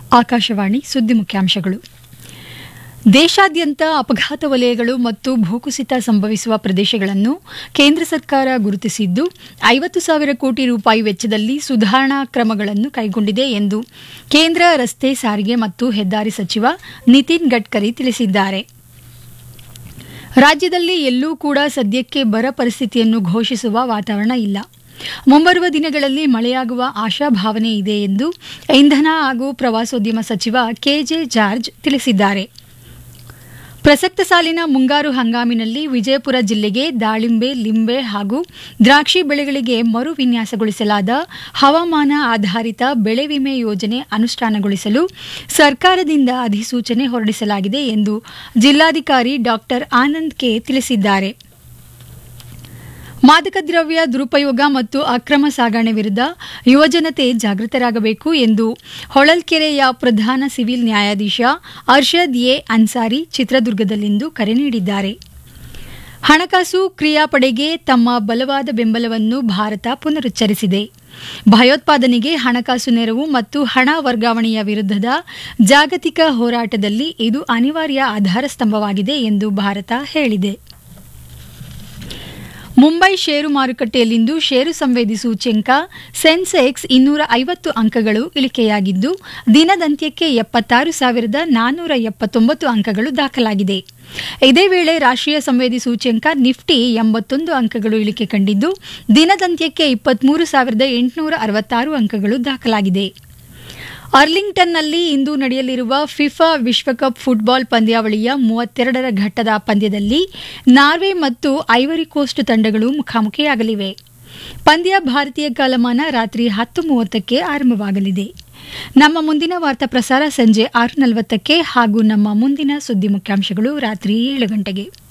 ಆಕಾಶವಾಣಿ ಸುದ್ದಿ ಮುಖ್ಯಾಂಶಗಳು ದೇಶಾದ್ಯಂತ ಅಪಘಾತ ವಲಯಗಳು ಮತ್ತು ಭೂಕುಸಿತ ಸಂಭವಿಸುವ ಪ್ರದೇಶಗಳನ್ನು ಕೇಂದ್ರ ಸರ್ಕಾರ ಗುರುತಿಸಿದ್ದು ಐವತ್ತು ಸಾವಿರ ಕೋಟಿ ರೂಪಾಯಿ ವೆಚ್ಚದಲ್ಲಿ ಸುಧಾರಣಾ ಕ್ರಮಗಳನ್ನು ಕೈಗೊಂಡಿದೆ ಎಂದು ಕೇಂದ್ರ ರಸ್ತೆ ಸಾರಿಗೆ ಮತ್ತು ಹೆದ್ದಾರಿ ಸಚಿವ ನಿತಿನ್ ಗಡ್ಕರಿ ತಿಳಿಸಿದ್ದಾರೆ ರಾಜ್ಯದಲ್ಲಿ ಎಲ್ಲೂ ಕೂಡ ಸದ್ಯಕ್ಕೆ ಬರ ಪರಿಸ್ಥಿತಿಯನ್ನು ಘೋಷಿಸುವ ವಾತಾವರಣ ಇಲ್ಲ ಮುಂಬರುವ ದಿನಗಳಲ್ಲಿ ಮಳೆಯಾಗುವ ಆಶಾಭಾವನೆ ಇದೆ ಎಂದು ಇಂಧನ ಹಾಗೂ ಪ್ರವಾಸೋದ್ಯಮ ಸಚಿವ ಕೆಜೆ ಜಾರ್ಜ್ ತಿಳಿಸಿದ್ದಾರೆ ಪ್ರಸಕ್ತ ಸಾಲಿನ ಮುಂಗಾರು ಹಂಗಾಮಿನಲ್ಲಿ ವಿಜಯಪುರ ಜಿಲ್ಲೆಗೆ ದಾಳಿಂಬೆ ಲಿಂಬೆ ಹಾಗೂ ದ್ರಾಕ್ಷಿ ಬೆಳೆಗಳಿಗೆ ಮರು ವಿನ್ಯಾಸಗೊಳಿಸಲಾದ ಹವಾಮಾನ ಆಧಾರಿತ ಬೆಳೆ ವಿಮೆ ಯೋಜನೆ ಅನುಷ್ಠಾನಗೊಳಿಸಲು ಸರ್ಕಾರದಿಂದ ಅಧಿಸೂಚನೆ ಹೊರಡಿಸಲಾಗಿದೆ ಎಂದು ಜಿಲ್ಲಾಧಿಕಾರಿ ಡಾ ಆನಂದ್ ಕೆ ತಿಳಿಸಿದ್ದಾರೆ ಮಾದಕ ದ್ರವ್ಯ ದುರುಪಯೋಗ ಮತ್ತು ಅಕ್ರಮ ಸಾಗಣೆ ವಿರುದ್ಧ ಯುವಜನತೆ ಜಾಗೃತರಾಗಬೇಕು ಎಂದು ಹೊಳಲ್ಕೆರೆಯ ಪ್ರಧಾನ ಸಿವಿಲ್ ನ್ಯಾಯಾಧೀಶ ಅರ್ಷದ್ ಎ ಅನ್ಸಾರಿ ಚಿತ್ರದುರ್ಗದಲ್ಲಿಂದು ಕರೆ ನೀಡಿದ್ದಾರೆ ಹಣಕಾಸು ಕ್ರಿಯಾಪಡೆಗೆ ತಮ್ಮ ಬಲವಾದ ಬೆಂಬಲವನ್ನು ಭಾರತ ಪುನರುಚ್ಚರಿಸಿದೆ ಭಯೋತ್ಪಾದನೆಗೆ ಹಣಕಾಸು ನೆರವು ಮತ್ತು ಹಣ ವರ್ಗಾವಣೆಯ ವಿರುದ್ಧದ ಜಾಗತಿಕ ಹೋರಾಟದಲ್ಲಿ ಇದು ಅನಿವಾರ್ಯ ಆಧಾರ ಸ್ತಂಭವಾಗಿದೆ ಎಂದು ಭಾರತ ಹೇಳಿದೆ ಮುಂಬೈ ಷೇರು ಮಾರುಕಟ್ಟೆಯಲ್ಲಿಂದು ಷೇರು ಸಂವೇದಿ ಸೂಚ್ಯಂಕ ಸೆನ್ಸೆಕ್ಸ್ ಇನ್ನೂರ ಐವತ್ತು ಅಂಕಗಳು ಇಳಿಕೆಯಾಗಿದ್ದು ದಿನದಂತ್ಯಕ್ಕೆ ಎಪ್ಪತ್ತಾರು ಸಾವಿರದ ನಾನ್ನೂರ ಎಪ್ಪತ್ತೊಂಬತ್ತು ಅಂಕಗಳು ದಾಖಲಾಗಿದೆ ಇದೇ ವೇಳೆ ರಾಷ್ಟ್ರೀಯ ಸಂವೇದಿ ಸೂಚ್ಯಂಕ ನಿಫ್ಟಿ ಎಂಬತ್ತೊಂದು ಅಂಕಗಳು ಇಳಿಕೆ ಕಂಡಿದ್ದು ದಿನದಂತ್ಯಕ್ಕೆ ಇಪ್ಪತ್ಮೂರು ಸಾವಿರದ ಎಂಟುನೂರ ಅರವತ್ತಾರು ಅಂಕಗಳು ದಾಖಲಾಗಿದೆ ಅರ್ಲಿಂಗ್ಟನ್ನಲ್ಲಿ ಇಂದು ನಡೆಯಲಿರುವ ಫಿಫಾ ವಿಶ್ವಕಪ್ ಫುಟ್ಬಾಲ್ ಪಂದ್ಯಾವಳಿಯ ಮೂವತ್ತೆರಡರ ಘಟ್ಟದ ಪಂದ್ಯದಲ್ಲಿ ನಾರ್ವೆ ಮತ್ತು ಐವರಿ ಕೋಸ್ಟ್ ತಂಡಗಳು ಮುಖಾಮುಖಿಯಾಗಲಿವೆ ಪಂದ್ಯ ಭಾರತೀಯ ಕಾಲಮಾನ ರಾತ್ರಿ ಹತ್ತು ಮೂವತ್ತಕ್ಕೆ ಆರಂಭವಾಗಲಿದೆ ನಮ್ಮ ಮುಂದಿನ ವಾರ್ತಾ ಪ್ರಸಾರ ಸಂಜೆ ಆರು ನಲವತ್ತಕ್ಕೆ ಹಾಗೂ ನಮ್ಮ ಮುಂದಿನ ಸುದ್ದಿ ಮುಖ್ಯಾಂಶಗಳು ರಾತ್ರಿ ಏಳು ಗಂಟೆಗೆ